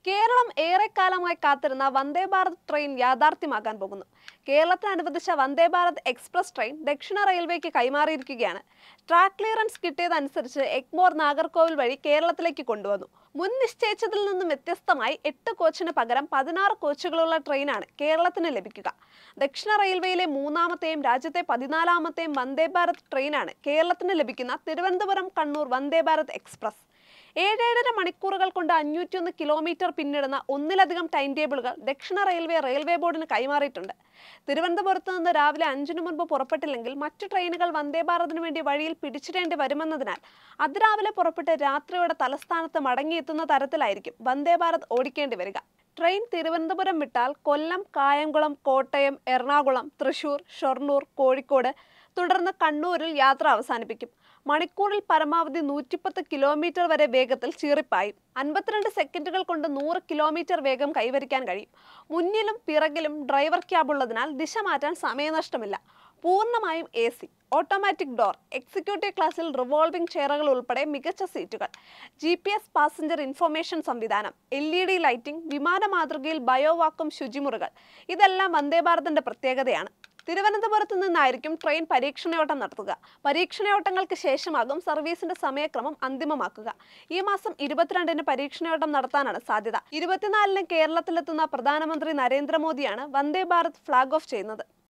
കേരളം ഏറെക്കാലമായി കാത്തിരുന്ന വന്ദേ ഭാരത് ട്രെയിൻ യാഥാർത്ഥ്യമാക്കാൻ പോകുന്നു കേരളത്തിന് അനുവദിച്ച വന്ദേ ഭാരത് എക്സ്പ്രസ് ട്രെയിൻ ദക്ഷിണ റെയിൽവേക്ക് കൈമാറിയിരിക്കുകയാണ് ട്രാക്ക് ക്ലിയറൻസ് കിട്ടിയതനുസരിച്ച് എഗ്മോർ നാഗർകോവിൽ വഴി കേരളത്തിലേക്ക് കൊണ്ടുവന്നു മുൻ നിശ്ചയിച്ചതിൽ നിന്നും വ്യത്യസ്തമായി എട്ട് കോച്ചിന് പകരം പതിനാറ് കോച്ചുകളുള്ള ട്രെയിനാണ് കേരളത്തിന് ലഭിക്കുക ദക്ഷിണ റെയിൽവേയിലെ മൂന്നാമത്തെയും രാജ്യത്തെ പതിനാലാമത്തെയും വന്ദേ ഭാരത് ട്രെയിനാണ് കേരളത്തിന് ലഭിക്കുന്ന തിരുവനന്തപുരം കണ്ണൂർ വന്ദേ ഭാരത് എക്സ്പ്രസ് ഏഴേഴര മണിക്കൂറുകൾ കൊണ്ട് അഞ്ഞൂറ്റിയൊന്ന് കിലോമീറ്റർ പിന്നിടുന്ന ഒന്നിലധികം ടൈം ടേബിളുകൾ ദക്ഷിണ റെയിൽവേ റെയിൽവേ ബോർഡിന് കൈമാറിയിട്ടുണ്ട് തിരുവനന്തപുരത്ത് നിന്ന് രാവിലെ അഞ്ചിനു മുൻപ് പുറപ്പെട്ടില്ലെങ്കിൽ മറ്റു ട്രെയിനുകൾ വന്ദേ ഭാരതിനു വേണ്ടി വഴിയിൽ പിടിച്ചിടേണ്ടി വരുമെന്നതിനാൽ അതിരാവിലെ പുറപ്പെട്ട് രാത്രിയോടെ തലസ്ഥാനത്ത് മടങ്ങിയെത്തുന്ന തരത്തിലായിരിക്കും വന്ദേ ഭാരത് ഓടിക്കേണ്ടി വരിക ട്രെയിൻ തിരുവനന്തപുരം വിട്ടാൽ കൊല്ലം കായംകുളം കോട്ടയം എറണാകുളം തൃശൂർ ഷൊർണൂർ കോഴിക്കോട് തുടർന്ന് കണ്ണൂരിൽ യാത്ര അവസാനിപ്പിക്കും മണിക്കൂറിൽ പരമാവധി നൂറ്റിപ്പത്ത് കിലോമീറ്റർ വരെ വേഗത്തിൽ ചീറിപ്പായും അൻപത്തിരണ്ട് സെക്കൻഡുകൾ കൊണ്ട് നൂറ് കിലോമീറ്റർ വേഗം കൈവരിക്കാൻ കഴിയും മുന്നിലും പിറകിലും ഡ്രൈവർ ക്യാബ് ഉള്ളതിനാൽ ദിശ മാറ്റാൻ സമയനഷ്ടമില്ല പൂർണ്ണമായും A C automatic door executive ക്ലാസ്സിൽ റിവോൾവിംഗ് ചെയറുകൾ ഉൾപ്പെടെ മികച്ച സീറ്റുകൾ G P S passenger information സംവിധാനം എൽ ഇ ഡി ലൈറ്റിംഗ് വിമാന മാതൃകയിൽ ബയോവാക്കും ശുചിമുറികൾ ഇതെല്ലാം വന്ദേ ഭാരതിന്റെ പ്രത്യേകതയാണ് തിരുവനന്തപുരത്ത് നിന്നായിരിക്കും ട്രെയിൻ പരീക്ഷണയോട്ടം നടത്തുക പരീക്ഷണയോട്ടങ്ങൾക്ക് ശേഷമാകും സർവീസിന്റെ സമയക്രമം അന്തിമമാക്കുക ഈ മാസം ഇരുപത്തിരണ്ടിന് പരീക്ഷണയോട്ടം നടത്താനാണ് സാധ്യത ഇരുപത്തിനാലിന് കേരളത്തിലെത്തുന്ന പ്രധാനമന്ത്രി നരേന്ദ്രമോദിയാണ് വന്ദേ ഭാരത് ഫ്ളാഗ് ഓഫ് ചെയ്യുന്നത്